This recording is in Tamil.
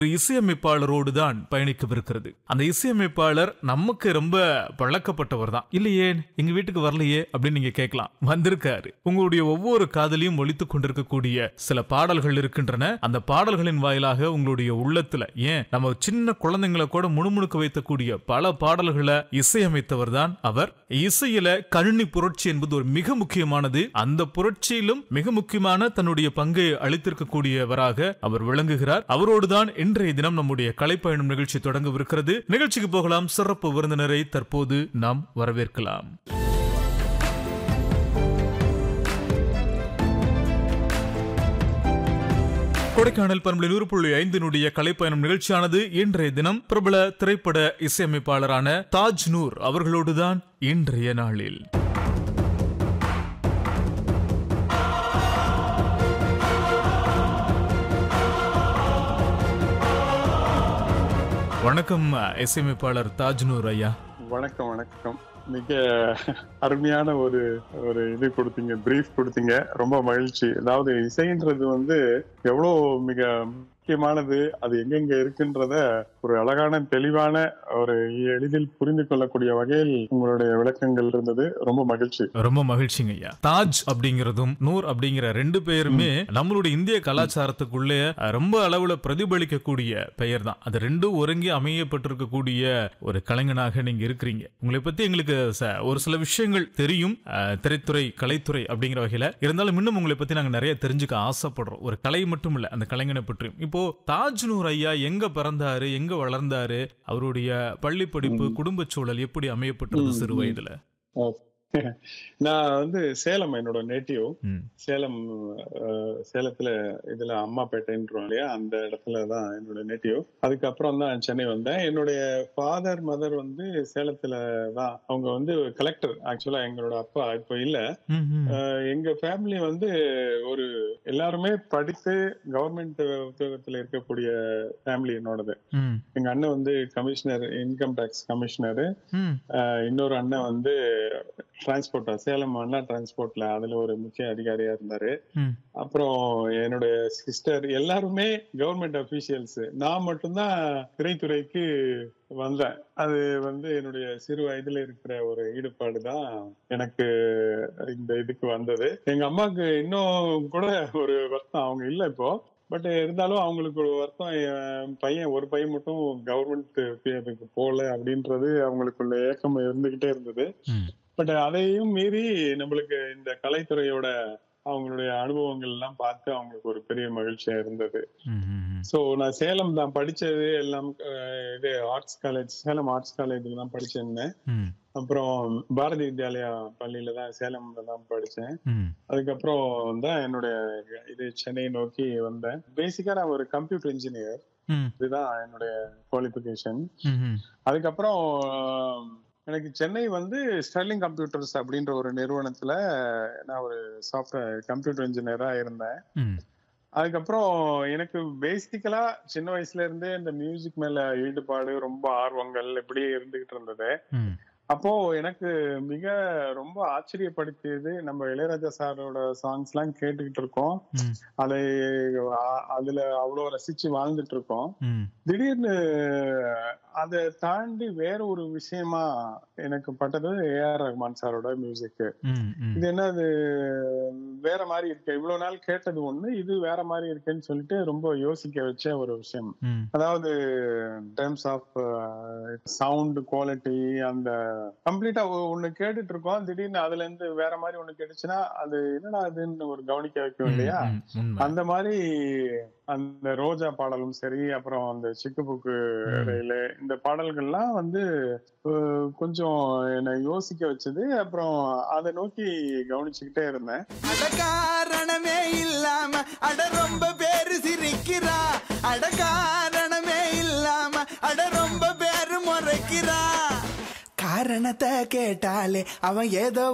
இசையமைப்பாளரோடு தான் பயணிக்கவிருக்கிறது அந்த இசையமைப்பாளர் நமக்கு ரொம்ப பழக்கப்பட்டவர் தான் இல்லையே எங்க வீட்டுக்கு வரலையே அப்படின்னு நீங்க கேட்கலாம் வந்திருக்காரு உங்களுடைய ஒவ்வொரு காதலையும் ஒழித்துக் கொண்டிருக்கக்கூடிய சில பாடல்கள் இருக்கின்றன அந்த பாடல்களின் வாயிலாக உங்களுடைய உள்ளத்துல ஏன் நம்ம சின்ன குழந்தைங்களை கூட முணுமுணுக்க வைக்கக்கூடிய பல பாடல்களை இசையமைத்தவர் தான் அவர் இசையில கணினி புரட்சி என்பது ஒரு மிக முக்கியமானது அந்த புரட்சியிலும் மிக முக்கியமான தன்னுடைய பங்கை அளித்திருக்கக்கூடியவராக அவர் விளங்குகிறார் அவரோடுதான் இன்றைய தினம் நம்முடைய கலைப்பயணம் நிகழ்ச்சி தொடங்கவிருக்கிறது நிகழ்ச்சிக்கு போகலாம் சிறப்பு விருந்தினரை தற்போது நாம் வரவேற்கலாம் கொடைக்கானல் பண்பலை நூறு புள்ளி ஐந்தினுடைய கலைப்பயணம் நிகழ்ச்சியானது இன்றைய தினம் பிரபல திரைப்பட இசையமைப்பாளரான தாஜ் நூர் அவர்களோடுதான் இன்றைய நாளில் வணக்கம் இசையமைப்பாளர் தாஜ்னூர் ஐயா வணக்கம் வணக்கம் மிக அருமையான ஒரு ஒரு இது கொடுத்தீங்க பிரீஃப் கொடுத்தீங்க ரொம்ப மகிழ்ச்சி அதாவது இசைன்றது வந்து எவ்வளவு மிக முக்கியமானது அது எங்கெங்க இருக்குன்றத ஒரு அழகான தெளிவான ஒரு எளிதில் புரிந்து கொள்ளக்கூடிய வகையில் உங்களுடைய விளக்கங்கள் இருந்தது ரொம்ப மகிழ்ச்சி ரொம்ப மகிழ்ச்சிங்க ஐயா தாஜ் அப்படிங்கிறதும் நூர் அப்படிங்கிற ரெண்டு பெயருமே நம்மளுடைய இந்திய கலாச்சாரத்துக்குள்ளே ரொம்ப அளவுல பிரதிபலிக்கக்கூடிய பெயர் தான் அது ரெண்டும் ஒருங்கி அமையப்பட்டிருக்கக்கூடிய ஒரு கலைஞனாக நீங்க இருக்கிறீங்க உங்களை பத்தி எங்களுக்கு ச- ஒரு சில விஷயங்கள் தெரியும் அஹ், திரைத்துறை கலைத்துறை அப்படிங்கிற வகையில இருந்தாலும் இன்னும் உங்களை பத்தி நாங்க நிறைய தெரிஞ்சுக்க ஆசைப்படுறோம் ஒரு கலை மட்டும் இல்ல அந்த கலைஞனை பற்றியும் இப்போ தாஜ் நூர் ஐயா எங்க பிறந்தாரு எங்க வளர்ந்தாரு அவருடைய பள்ளி படிப்பு குடும்ப சூழல் எப்படி அமையப்பட்டது சிறு வயதுல நான் வந்து சேலம் என்னோட நேட்டிவ் ம். சேலம் அஹ், சேலத்துல இதுல அம்மாப்பேட்டைன்றோம் இல்லையா அந்த இடத்துல தான் என்னோட நேட்டிவ் அதுக்கப்புறம் தான் சென்னை வந்தேன் என்னுடைய ஃபாதர் மதர் வந்து சேலத்துல தான் அவங்க வந்து கலெக்டர் ஆக்சுவலா எங்களோட அப்பா இப்போ இல்ல ம், ம். அஹ், எங்க ஃபேமிலி வந்து ஒரு எல்லாருமே படித்து கவர்மெண்ட் உத்தியோகத்துல இருக்கக்கூடிய ஃபேமிலி என்னோடது ம், எங்க அண்ணன் வந்து கமிஷனர் இன்கம் டேக்ஸ் கமிஷனர் ம், இன்னொரு அண்ணன் வந்து டிரான்ஸ்போர்ட்டா சேலம் அண்ணா டிரான்ஸ்போர்ட்ல அதுல ஒரு முக்கிய அதிகாரியா இருந்தாரு ம். அப்புறம் என்னுடைய சிஸ்டர் எல்லாருமே கவர்மெண்ட் அபிஷியல்ஸ் நான் மட்டும்தான் திரைத்துறைக்கு வந்தேன் அது வந்து என்னுடைய சிறு வயதுல இருக்கிற ஒரு ஈடுபாடு தான் எனக்கு இந்த இதுக்கு வந்தது எங்க அம்மாவுக்கு இன்னும் கூட ஒரு வருத்தம் அவங்க இல்ல இப்போ பட் இருந்தாலும் அவங்களுக்கு ஒரு வருத்தம் என் பையன் ஒரு பையன் மட்டும் கவர்மெண்ட் இதுக்கு போகல அப்படின்றது அவங்களுக்குள்ள ஏக்கம் இருந்துகிட்டே இருந்தது ம். பட் அதையும் மீறி நம்மளுக்கு இந்த கலைத்துறையோட அவங்களுடைய அனுபவங்கள் எல்லாம் பார்த்து அவங்களுக்கு ஒரு பெரிய மகிழ்ச்சியா இருந்தது ம், ம், ம். சோ நான் சேலம் தான் படிச்சது எல்லாம் அஹ், இது ஆர்ட்ஸ் காலேஜ் சேலம் ஆர்ட்ஸ் காலேஜ்ல தான் படிச்சிருந்தேன் ம், அப்புறம் பாரதி வித்யாலயா பள்ளியில தான் சேலம்ல தான் படிச்சேன் ம், அதுக்கப்புறம் தான் என்னுடைய இது சென்னை நோக்கி வந்தேன் பேசிக்கா நான் ஒரு கம்ப்யூட்டர் இன்ஜினியர் ம், இதுதான் என்னுடைய குவாலிஃபிகேஷன் ம், ம். அதுக்கப்புறம் ஆஹ், எனக்கு சென்னை வந்து ஸ்டெர்லிங் கம்ப்யூட்டர்ஸ் அப்படின்ற ஒரு நிறுவனத்துல நான் ஒரு சாஃப்ட்வேர் கம்ப்யூட்டர் இன்ஜினியரா இருந்தேன் ம், அதுக்கப்புறம் எனக்கு பேசிக்கலா சின்ன வயசுல இருந்தே இந்த மியூசிக் மேல ஈடுபாடு ரொம்ப ஆர்வங்கள் இப்படியே இருந்துகிட்டு இருந்தது ம். அப்போ எனக்கு மிக ரொம்ப ஆச்சரியப்படுத்தியது நம்ம இளையராஜா சாரோட சாங்ஸ் எல்லாம் கேட்டுக்கிட்டு இருக்கோம் ம், அதை அ- அதுல அவ்வளவு ரசிச்சு வாழ்ந்துட்டு இருக்கோம் ம், திடீர்னு அதை தாண்டி வேற ஒரு விஷயமா எனக்கு பட்டது ஏஆர் ரஹ்மான் சாரோட மியூசிக் ம், ம். இது என்ன அது வேற மாதிரி இருக்கு இவ்வளவு நாள் கேட்டது ஒண்ணு இது வேற மாதிரி இருக்குன்னு சொல்லிட்டு ரொம்ப யோசிக்க வச்ச ஒரு விஷயம் ம், அதாவது டேர்ம்ஸ் ஆஃப் சவுண்ட் குவாலிட்டி அந்த கம்ப்ளீட்டா ஒண்ணு கேட்டுட்டு இருக்கோம் திடீர்னு அதுல இருந்து வேற மாதிரி ஒண்ணு கேட்டுச்சுன்னா அது என்னடா அதுன்னு ஒரு கவனிக்க வைக்கும் இல்லையா ம், உண்மை. அந்த மாதிரி அந்த ரோஜா பாடலும் சரி அப்புறம் அந்த சிக்கு புக்கு இடையில இந்த பாடல்கள்லாம் வந்து அஹ், கொஞ்சம் என்னை யோசிக்க வச்சது அப்புறம் அதை நோக்கி கவனிச்சுக்கிட்டே இருந்தேன் அட காரணமே இல்லாம அட ரொம்ப பேரு சிரிக்கிறா அட காரணமே இல்லாம அட ரொம்ப பேரு முறைக்கிறா காரணத்தை கேட்டாலே அவன் ஏதோ